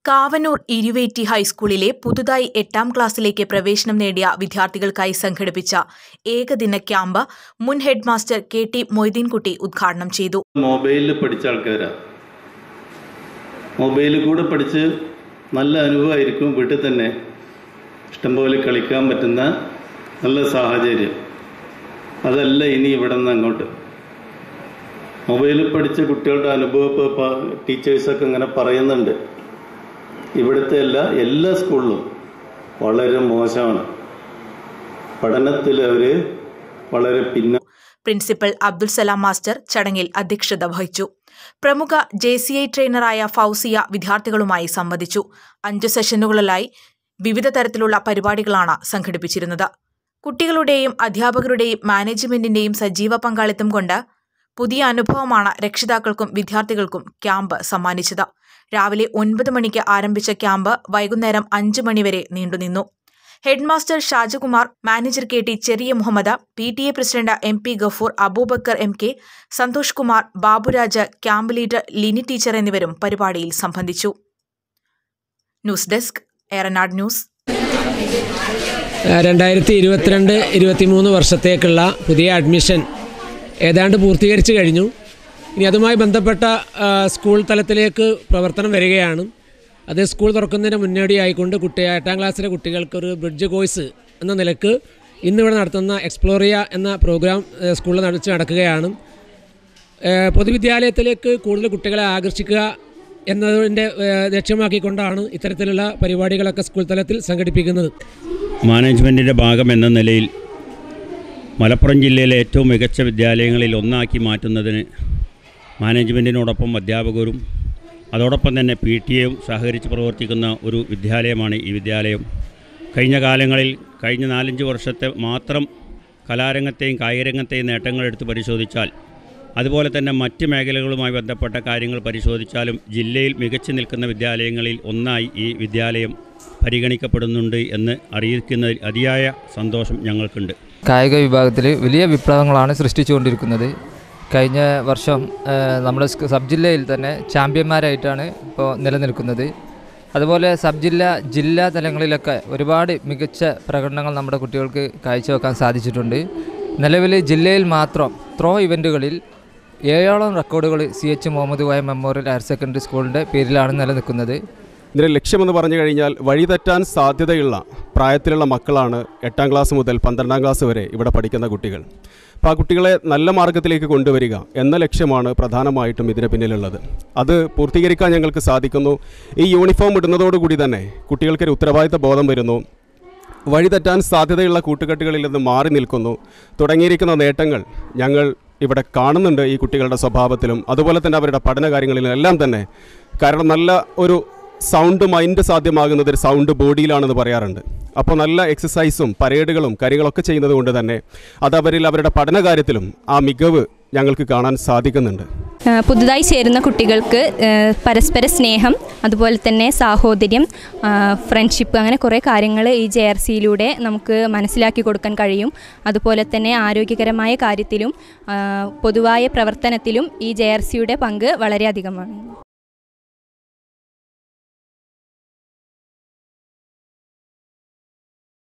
കാവനൂർ ഇരുവേറ്റി ഹൈസ്കൂളിലെ പുതുതായി എട്ടാം ക്ലാസ്സിലേക്ക് പ്രവേശനം നേടിയ വിദ്യാർത്ഥികൾക്കായി സംഘടിപ്പിച്ച ഏകദിന ക്യാമ്പ് മുൻ ഹെഡ്മാസ്റ്റർ കെ ടി മൊയ്തീൻകുട്ടി ഉദ്ഘാടനം ചെയ്തു മൊബൈലിൽ പഠിച്ച ആൾക്കാരാണ് മൊബൈലിൽ കൂടെ പഠിച്ച് നല്ല അനുഭവമായിരിക്കും വീട്ടിൽ തന്നെ ഇഷ്ടംപോലെ കളിക്കാൻ പറ്റുന്ന നല്ല സാഹചര്യം അതല്ല ഇനി ഇവിടെ നിന്ന് അങ്ങോട്ട് മൊബൈലിൽ പഠിച്ച കുട്ടികളുടെ അനുഭവം ഇപ്പോൾ ടീച്ചേഴ്സൊക്കെ ഇങ്ങനെ പറയുന്നുണ്ട് ഇവിടുത്തെ എല്ലാ എല്ലാ സ്കൂളിലും വളരെ മോശമാണ് പഠനത്തിൽ അവർ വളരെ പിന്ന പ്രിൻസിപ്പൽ അബ്ദുൽ സലാം മാസ്റ്റർ ചടങ്ങിൽ അധ്യക്ഷത വഹിച്ചു പ്രമുഖ ജെ സി ഐ ട്രെയിനറായ ഫൗസിയ വിദ്യാർത്ഥികളുമായി സംവദിച്ചു അഞ്ചു സെഷനുകളിലായി വിവിധ തരത്തിലുള്ള പരിപാടികളാണ് സംഘടിപ്പിച്ചിരുന്നത് കുട്ടികളുടെയും അധ്യാപകരുടെയും മാനേജ്മെന്റിന്റെയും സജീവ പങ്കാളിത്തം കൊണ്ട് പുതിയ അനുഭവമാണ് രക്ഷിതാക്കൾക്കും വിദ്യാർത്ഥികൾക്കും ക്യാമ്പ് സമ്മാനിച്ചത് രാവിലെ ഒൻപത് മണിക്ക് ആരംഭിച്ച ക്യാമ്പ് വൈകുന്നേരം അഞ്ചു മണിവരെ നീണ്ടുനിന്നു headmaster Shajakumar manager K T Cheriya Muhammad P T A president M P Gafoor Aboobacker M K Santhosh Kumar Baburaj camp leader Lini teacher എന്നിവരും പരിപാടിയിൽ സംബന്ധിച്ചു ന്യൂസ് ഡെസ്ക് ഏറനാട് ന്യൂസ് രണ്ടായിരത്തി ഇരുപത്തിരണ്ട് ഇരുപത്തിമൂന്ന് വർഷത്തേക്കുള്ള പുതിയ അഡ്മിഷൻ ഏതാണ്ട് പൂർത്തീകരിച്ചു കഴിഞ്ഞു ഇനി അതുമായി ബന്ധപ്പെട്ട ആ, സ്കൂൾ തലത്തിലേക്ക് പ്രവർത്തനം വരികയാണ് അത് സ്കൂൾ തുറക്കുന്നതിന് മുന്നോടിയായിക്കൊണ്ട് കുട്ടി എട്ടാം ക്ലാസ്സിലെ കുട്ടികൾക്ക് ഒരു ബ്രിഡ്ജ് കോഴ്സ് എന്ന നിലക്ക് ഇന്നിവിടെ നടത്തുന്ന എക്സ്പ്ലോറിയ എന്ന പ്രോഗ്രാം ഏ, സ്കൂളിൽ നടച്ച് നടക്കുകയാണ് ഏ, പൊതുവിദ്യാലയത്തിലേക്ക് കൂടുതൽ കുട്ടികളെ ആകർഷിക്കുക എന്നതിൻ്റെ ഏ, ലക്ഷ്യമാക്കിക്കൊണ്ടാണ് ഇത്തരത്തിലുള്ള പരിപാടികളൊക്കെ സ്കൂൾ തലത്തിൽ സംഘടിപ്പിക്കുന്നത് മാനേജ്മെൻറ്റിൻ്റെ ഭാഗം എന്ന നിലയിൽ മലപ്പുറം ജില്ലയിലെ ഏറ്റവും മികച്ച വിദ്യാലയങ്ങളിൽ ഒന്നാക്കി മാറ്റുന്നതിന് മാനേജ്മെൻറ്റിനോടൊപ്പം അധ്യാപകരും അതോടൊപ്പം തന്നെ പി ടി എയും സഹകരിച്ച് പ്രവർത്തിക്കുന്ന ഒരു വിദ്യാലയമാണ് ഈ വിദ്യാലയം കഴിഞ്ഞ കാലങ്ങളിൽ കഴിഞ്ഞ നാലഞ്ച് വർഷത്തെ മാത്രം കലാരംഗത്തെയും കായികരംഗത്തെയും നേട്ടങ്ങൾ എടുത്ത് പരിശോധിച്ചാൽ അതുപോലെ തന്നെ മറ്റ് മേഖലകളുമായി ബന്ധപ്പെട്ട കാര്യങ്ങൾ പരിശോധിച്ചാലും ജില്ലയിൽ മികച്ചു നിൽക്കുന്ന വിദ്യാലയങ്ങളിൽ ഒന്നായി ഈ വിദ്യാലയം പരിഗണിക്കപ്പെടുന്നുണ്ട് എന്ന് അറിയിക്കുന്നതിൽ അതിയായ സന്തോഷം ഞങ്ങൾക്കുണ്ട് കായിക വിഭാഗത്തിൽ വലിയ വിപ്ലവങ്ങളാണ് സൃഷ്ടിച്ചുകൊണ്ടിരിക്കുന്നത് കഴിഞ്ഞ വർഷം ഏഹ്, നമ്മുടെ സ് സബ് ജില്ലയിൽ തന്നെ ചാമ്പ്യന്മാരായിട്ടാണ് ഇപ്പോൾ നിലനിൽക്കുന്നത് അതുപോലെ സബ് ജില്ല ജില്ലാ തലങ്ങളിലൊക്കെ ഒരുപാട് മികച്ച പ്രകടനങ്ങൾ നമ്മുടെ കുട്ടികൾക്ക് കാഴ്ചവെക്കാൻ സാധിച്ചിട്ടുണ്ട് നിലവിൽ ജില്ലയിൽ മാത്രം ത്രോ ഇവൻറ്റുകളിൽ ഏഴോളം റെക്കോർഡുകൾ C H Muhammad Koya memorial higher secondary സ്കൂളിൻ്റെ പേരിലാണ് നിലനിൽക്കുന്നത് ഇതിൻ്റെ ലക്ഷ്യമെന്ന് പറഞ്ഞു കഴിഞ്ഞാൽ വഴിതെറ്റാൻ സാധ്യതയുള്ള പ്രായത്തിലുള്ള മക്കളാണ് എട്ടാം ക്ലാസ് മുതൽ പന്ത്രണ്ടാം ക്ലാസ് വരെ ഇവിടെ പഠിക്കുന്ന കുട്ടികൾ അപ്പോൾ ആ കുട്ടികളെ നല്ല മാർഗത്തിലേക്ക് കൊണ്ടുവരിക എന്ന ലക്ഷ്യമാണ് പ്രധാനമായിട്ടും ഇതിന് പിന്നിലുള്ളത് അത് പൂർത്തീകരിക്കാൻ ഞങ്ങൾക്ക് സാധിക്കുന്നു ഈ യൂണിഫോം ഇടുന്നതോടുകൂടി തന്നെ കുട്ടികൾക്കൊരു ഉത്തരവാദിത്ത ബോധം വരുന്നു വഴിതെറ്റാൻ സാധ്യതയുള്ള കൂട്ടുകെട്ടുകളിൽ നിന്ന് മാറി നിൽക്കുന്നു തുടങ്ങിയിരിക്കുന്ന നേട്ടങ്ങൾ ഞങ്ങൾ ഇവിടെ കാണുന്നുണ്ട് ഈ കുട്ടികളുടെ സ്വഭാവത്തിലും അതുപോലെ തന്നെ അവരുടെ പഠന കാര്യങ്ങളിലും എല്ലാം തന്നെ കാരണം നല്ല ഒരു സൗണ്ട് മൈൻഡ് സാധ്യമാകുന്നത് ഒരു സൗണ്ട് ബോഡിയിലാണെന്ന് പറയാറുണ്ട് അപ്പോൾ നല്ല എക്സസൈസും പരേഡുകളും കാര്യങ്ങളൊക്കെ ചെയ്യുന്നത് കൊണ്ട് തന്നെ അത് അവരിൽ അവരുടെ പഠന കാര്യത്തിലും ആ മികവ് ഞങ്ങൾക്ക് കാണാൻ സാധിക്കുന്നുണ്ട് ആ, പുതുതായി ചേരുന്ന കുട്ടികൾക്ക് ആ, പരസ്പര സ്നേഹം അതുപോലെ തന്നെ സാഹോദര്യം ആ, ഫ്രണ്ട്ഷിപ്പ് അങ്ങനെ കുറേ കാര്യങ്ങൾ ഈ ജെ ആർ സിയിലൂടെ നമുക്ക് മനസ്സിലാക്കി കൊടുക്കാൻ കഴിയും അതുപോലെ തന്നെ ആരോഗ്യകരമായ കാര്യത്തിലും ആ, പൊതുവായ പ്രവർത്തനത്തിലും ഈ ജെ ആർ സിയുടെ പങ്ക് വളരെയധികമാണ്